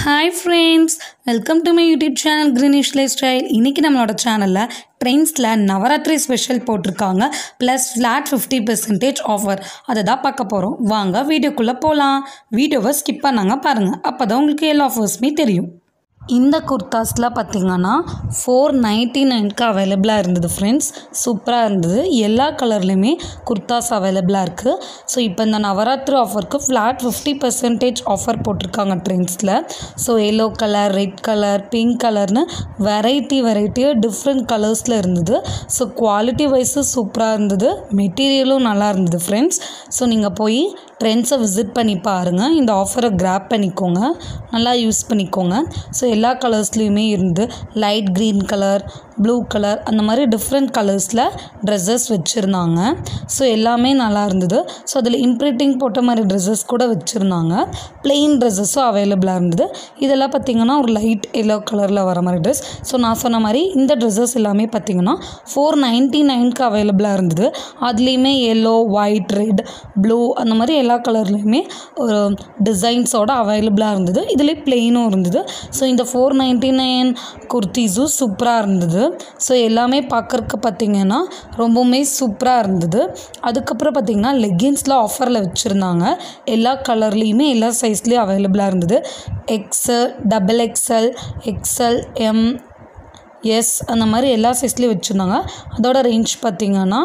hi friends welcome to my YouTube channel greenish lifestyle இன்றைக்கி நம்மளோட சேனலில் ட்ரெண்ட்ஸில் நவராத்திரி ஸ்பெஷல் போட்டிருக்காங்க plus flat fifty percentage offer அதை தான் பார்க்க போகிறோம் வாங்க வீடியோக்குள்ளே போகலாம் வீடியோவை ஸ்கிப் பண்ணாங்க பாருங்கள் அப்போ தான் உங்களுக்கு எல்லா ஆஃபர்ஸுமே தெரியும் இந்த குர்தாஸில் பார்த்தீங்கன்னா ஃபோர் நைன்ட்டி நைனுக்கு அவைலபிளாக இருந்தது ஃப்ரெண்ட்ஸ் சூப்பராக இருந்தது எல்லா கலர்லேயுமே குர்தாஸ் அவைலபிளாக இருக்குது ஸோ இப்போ இந்த நவராத்திரி ஆஃபருக்கு ஃப்ளாட் ஃபிஃப்டி பர்சன்டேஜ் ஆஃபர் போட்டிருக்காங்க ட்ரெண்ட்ஸில் so yellow colour red colour pink கலர்னு வெரைட்டி வெரைட்டியாக டிஃப்ரெண்ட் கலர்ஸில் இருந்தது ஸோ குவாலிட்டி வைஸு சூப்பராக இருந்தது மெட்டீரியலும் நல்லா இருந்தது ஃப்ரெண்ட்ஸ் ஸோ நீங்கள் போய் ட்ரெண்ட்ஸை விசிட் பண்ணி பாருங்கள் இந்த ஆஃபரை கிராப் பண்ணிக்கோங்க நல்லா யூஸ் பண்ணிக்கோங்க ஸோ எல்லா கலர்ஸ்லேயுமே இருந்து light green colour blue colour அந்த மாதிரி டிஃப்ரெண்ட் கலர்ஸில் ட்ரெஸ்ஸஸ் வச்சுருந்தாங்க ஸோ எல்லாமே நல்லா இருந்தது ஸோ அதில் இம்ப்ரிண்டிங் போட்ட மாதிரி ட்ரெஸ்ஸஸ் கூட வச்சுருந்தாங்க பிளெயின் ட்ரெஸ்ஸஸும் அவைலபிளாக இருந்தது இதெல்லாம் பார்த்திங்கன்னா ஒரு லைட் எல்லோ கலரில் வர மாதிரி ட்ரெஸ் ஸோ நான் சொன்ன மாதிரி இந்த ட்ரெஸ்ஸஸ் எல்லாமே பார்த்திங்கன்னா ஃபோர் நைன்ட்டி நைனுக்கு அவைலபிளாக இருந்தது அதுலேயுமே எல்லோ ஒயிட் ரெட் ப்ளூ அந்த மாதிரி எல்லா கலர்லேயுமே ஒரு டிசைன்ஸோட அவைலபிளாக இருந்தது இதுலேயே பிளெயினும் இருந்தது ஸோ இந்த ஃபோர் நைன்ட்டி நைன் குர்த்திஸும் சூப்பராக இருந்தது ஸோ எல்லாமே பார்க்குறக்கு பார்த்திங்கன்னா ரொம்பவுமே சூப்பராக இருந்தது அதுக்கப்புறம் பார்த்திங்கன்னா லெகின்ஸில் ஆஃபரில் வச்சுருந்தாங்க எல்லா கலர்லேயுமே எல்லா சைஸ்லேயும் அவைலபிளாக இருந்தது XL double XL XL M S அந்த மாதிரி எல்லா சைஸ்லேயும் வச்சுருந்தாங்க அதோட ரேஞ்ச் பார்த்திங்கன்னா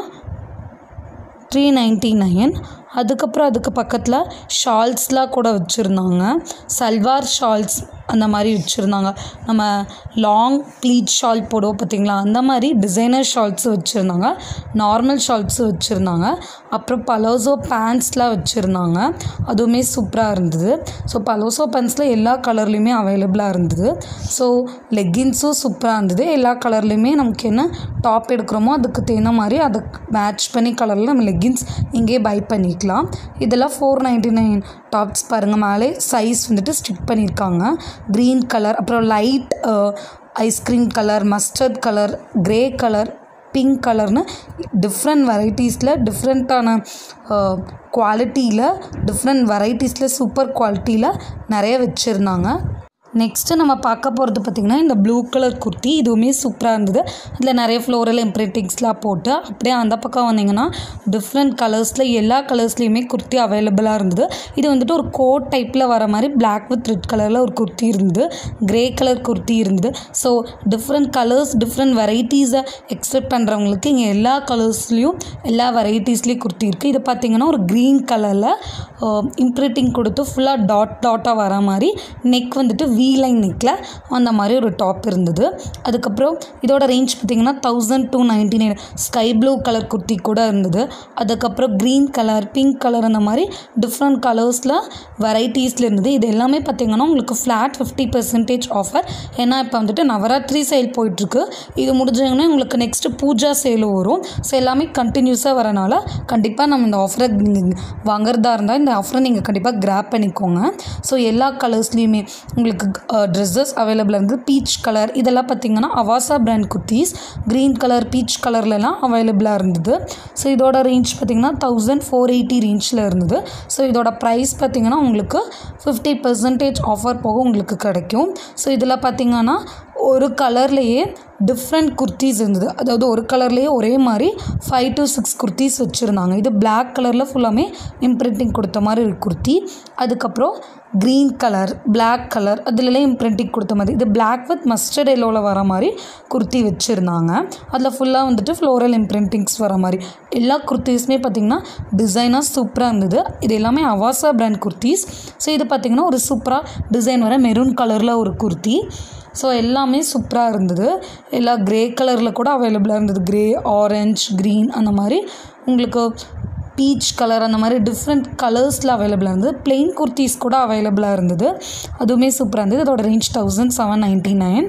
த்ரீ நைன்ட்டி நைன் அதுக்கப்புறம் அதுக்கு பக்கத்தில் ஷால்ஸ்லாம் கூட வச்சுருந்தாங்க சல்வார் ஷால்ஸ் அந்த மாதிரி வச்சுருந்தாங்க நம்ம லாங் ப்ளீட் ஷால் போடுவோம் பார்த்திங்களா அந்த மாதிரி டிசைனர் ஷால்ஸும் வச்சுருந்தாங்க நார்மல் ஷால்ஸும் வச்சுருந்தாங்க அப்புறம் பலோசோ பேண்ட்ஸ்லாம் வச்சுருந்தாங்க அதுவுமே சூப்பராக இருந்தது ஸோ பலோசோ பேண்ட்ஸில் எல்லா கலர்லேயுமே அவைலபிளாக இருந்தது ஸோ லெக்கின்ஸும் சூப்பராக இருந்தது எல்லா கலர்லேயுமே நமக்கு என்ன டாப் எடுக்கிறோமோ அதுக்கு தகுந்த மாதிரி அதுக்கு மேட்ச் பண்ணி கலரில் நம்ம லெக்கின்ஸ் இங்கேயே பை பண்ணிக்கலாம் இதெல்லாம் ஃபோர் நைன்ட்டி நைன் டாப்ஸ் பாருங்கள் மேலே சைஸ் வந்துட்டு ஸ்டிக் பண்ணியிருக்காங்க க்ரீன் கலர் அப்புறம் light ice cream colour mustard colour grey colour pink கலர்னு டிஃப்ரெண்ட் வெரைட்டிஸில் டிஃப்ரெண்ட்டான குவாலிட்டியில் டிஃப்ரெண்ட் வெரைட்டிஸில் சூப்பர் குவாலிட்டியில் நிறைய வச்சுருந்தாங்க நெக்ஸ்ட்டு நம்ம பார்க்க போகிறது பார்த்திங்கன்னா இந்த ப்ளூ கலர் குர்த்தி இதுவுமே சூப்பராக இருந்தது அதில் நிறைய ஃப்ளோரல் எம்ப்ரிண்டிங்ஸ்லாம் போட்டு அப்படியே அந்த பக்கம் வந்தீங்கன்னா டிஃப்ரெண்ட் கலர்ஸில் எல்லா கலர்ஸ்லேயுமே குர்த்தி அவைலபிளாக இருந்தது இது வந்துட்டு ஒரு கோட் டைப்பில் வர மாதிரி பிளாக் வித் ரெட் கலரில் ஒரு குர்த்தி இருந்தது க்ரே கலர் குர்த்தி இருந்தது ஸோ டிஃப்ரெண்ட் கலர்ஸ் டிஃப்ரெண்ட் வெரைட்டிஸை எக்ஸ்பெக்ட் பண்ணுறவங்களுக்கு இங்கே எல்லா கலர்ஸ்லேயும் எல்லா வெரைட்டிஸ்லேயும் குர்த்தி இருக்குது இது பார்த்திங்கன்னா ஒரு க்ரீன் கலரில் இம்ப்ரிண்டிங் கொடுத்து ஃபுல்லாக டாட் டாட்டாக வர மாதிரி நெக் வந்துட்டு வி லைன் நெக்கில் அந்த மாதிரி ஒரு டாப் இருந்தது அதுக்கப்புறம் இதோட ரேஞ்ச் பார்த்திங்கன்னா thousand two ninety nine sky blue colour kurti கூட இருந்தது அதுக்கப்புறம் க்ரீன் கலர் பிங்க் கலர் அந்த மாதிரி டிஃப்ரெண்ட் கலர்ஸில் வெரைட்டிஸில் இருந்தது இது எல்லாமே பார்த்திங்கன்னா உங்களுக்கு ஃப்ளாட் ஃபிஃப்டி பர்சன்டேஜ் ஆஃபர் ஏன்னா இப்போ வந்துட்டு நவராத்திரி சேல் போயிட்டுருக்கு இது முடிஞ்சவங்கன்னா உங்களுக்கு நெக்ஸ்ட்டு பூஜா சேலும் வரும் ஸோ எல்லாமே கண்டினியூஸாக வரனால கண்டிப்பாக நம்ம இந்த ஆஃபரை வாங்குறதா இருந்தால் இந்த ஆஃபரை நீங்கள் கண்டிப்பாக கிராப் பண்ணிக்கோங்க ஸோ எல்லா கலர்ஸ்லேயுமே உங்களுக்கு ட்ரெஸ்ஸஸ் அவைலபிளாக இருந்தது பீச் கலர் இதெல்லாம் பார்த்திங்கன்னா Avaasa brand kurtis green colour peach கலர்லலாம் அவைலபிளாக இருந்தது ஸோ இதோட ரேஞ்ச் பார்த்திங்கன்னா தௌசண்ட் ஃபோர் எயிட்டி ரேஞ்சில் இருந்தது ஸோ இதோட ப்ரைஸ் பார்த்திங்கன்னா உங்களுக்கு ஃபிஃப்டி பர்சன்டேஜ் ஆஃபர் போக உங்களுக்கு கிடைக்கும் ஸோ இதில் பார்த்திங்கன்னா ஒரு கலர்லேயே டிஃப்ரெண்ட் குர்த்திஸ் இருந்தது அதாவது ஒரு கலர்லேயே ஒரே மாதிரி ஃபைவ் டு சிக்ஸ் குர்த்திஸ் வச்சுருந்தாங்க இது பிளாக் கலரில் ஃபுல்லாமே இம்ப்ரிண்டிங் கொடுத்த மாதிரி ஒரு குர்த்தி அதுக்கப்புறம் க்ரீன் கலர் பிளாக் கலர் அதுலலாம் இம்ப்ரிண்டிங் கொடுத்த மாதிரி இது பிளாக் வித் மஸ்டர்ட் எல்லோவில் வர மாதிரி குர்த்தி வச்சுருந்தாங்க அதில் ஃபுல்லாக வந்துட்டு ஃப்ளோரல் இம்ப்ரிண்டிங்ஸ் வர மாதிரி எல்லா குர்த்திஸுமே பார்த்திங்கன்னா டிசைனாக சூப்பராக இருந்தது இது எல்லாமே அவாசா பிராண்ட் குர்த்திஸ் ஸோ இது பார்த்திங்கன்னா ஒரு சூப்பராக டிசைன் வர மெரூன் கலரில் ஒரு குர்த்தி ஸோ எல்லாமே சூப்பராக இருந்தது எல்லா க்ரே கலரில் கூட அவைலபிளாக இருந்தது க்ரே ஆரஞ்ச் க்ரீன் அந்த மாதிரி உங்களுக்கு பீச் கலர் அந்த மாதிரி டிஃப்ரெண்ட் கலர்ஸில் அவைலபிளாக இருந்தது பிளெயின் குர்த்திஸ் கூட அவைலபிளாக இருந்தது அதுவுமே சூப்பராக இருந்தது அதோட range thousand seven ninety nine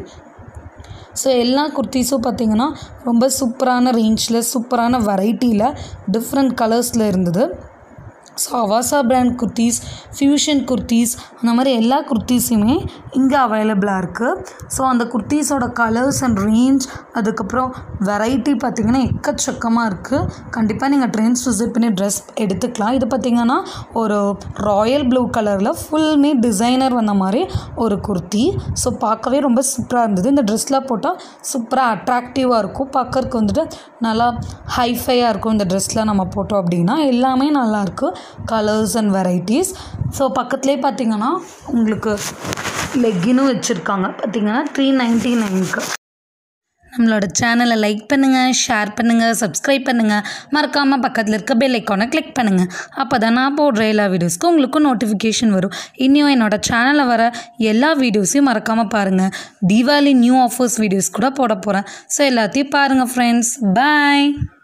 so எல்லா குர்த்திஸும் பார்த்திங்கன்னா ரொம்ப சூப்பரான ரேஞ்சில் சூப்பரான வெரைட்டியில் டிஃப்ரெண்ட் கலர்ஸில் இருந்தது so Avaasa brand kurtis fusion kurtis அந்த மாதிரி எல்லா குர்த்திஸுமே இங்கே அவைலபிளாக இருக்குது ஸோ அந்த குர்த்திஸோட கலர்ஸ் அண்ட் ரேஞ்ச் அதுக்கப்புறம் வெரைட்டி பார்த்திங்கன்னா எக்கச்சக்கமாக இருக்குது கண்டிப்பாக நீங்கள் ட்ரெண்ட்ஸ் விசிட் பண்ணி ட்ரெஸ் எடுத்துக்கலாம் இது பார்த்திங்கன்னா ஒரு ராயல் ப்ளூ கலரில் ஃபுல்மே டிசைனர் வந்த மாதிரி ஒரு குர்த்தி ஸோ பார்க்கவே ரொம்ப சூப்பராக இருந்தது இந்த ட்ரெஸ்லாம் போட்டால் சூப்பராக அட்ராக்டிவாக இருக்கும் பார்க்கறதுக்கு வந்துட்டு நல்லா ஹைஃபையாக இருக்கும் இந்த ட்ரெஸ்லாம் நம்ம போட்டோம் அப்படின்னா எல்லாமே நல்லாயிருக்கு கலர்ஸ் அண்ட் வெரைட்டிஸ் ஸோ பக்கத்துலேயே பார்த்தீங்கன்னா உங்களுக்கு லெக்கினும் வச்சுருக்காங்க பார்த்தீங்கன்னா த்ரீ நைன்ட்டி நைனுக்கு நம்மளோட சேனலை லைக் பண்ணுங்கள் ஷேர் பண்ணுங்கள் சப்ஸ்கிரைப் பண்ணுங்கள் மறக்காமல் பக்கத்தில் இருக்க பெல் ஐக்கானை கிளிக் பண்ணுங்கள் அப்போ தான் நான் போடுற எல்லா வீடியோஸ்க்கும் உங்களுக்கும் நோட்டிஃபிகேஷன் வரும் இன்னும் என்னோட சேனலில் வர எல்லா வீடியோஸையும் மறக்காமல் பாருங்கள் தீபாவளி நியூ ஆஃபர்ஸ் வீடியோஸ் கூட போட போகிறேன் ஸோ எல்லாத்தையும் பாருங்கள் ஃப்ரெண்ட்ஸ் பாய்